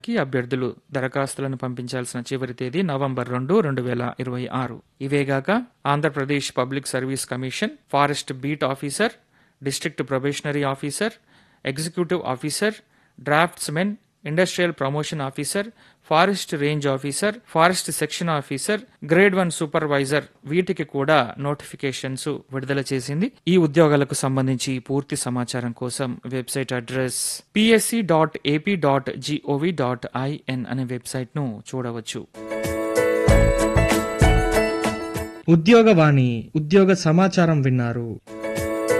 కి అభ్యర్థులు దరఖాస్తులను పంపించాల్సిన చివరి తేదీ నవంబర్ రెండు రెండు వేల ఇరవై ఆరు ఇవేగాక Andhra Pradesh public service commission forest beat officer district probationary officer executive officer draftsmen industrial promotion officer forest range officer forest section officer grade one supervisor వీటికి కూడా నోటిఫికేషన్స్ విడుదల చేసింది ఈ ఉద్యోగాలకు సంబంధించి పూర్తి సమాచారం కోసం website address PSC dot AP dot GOV dot IN అనే వెబ్సైట్ ను చూడవచ్చు ఉద్యోగవాణి ఉద్యోగ సమాచారం విన్నారు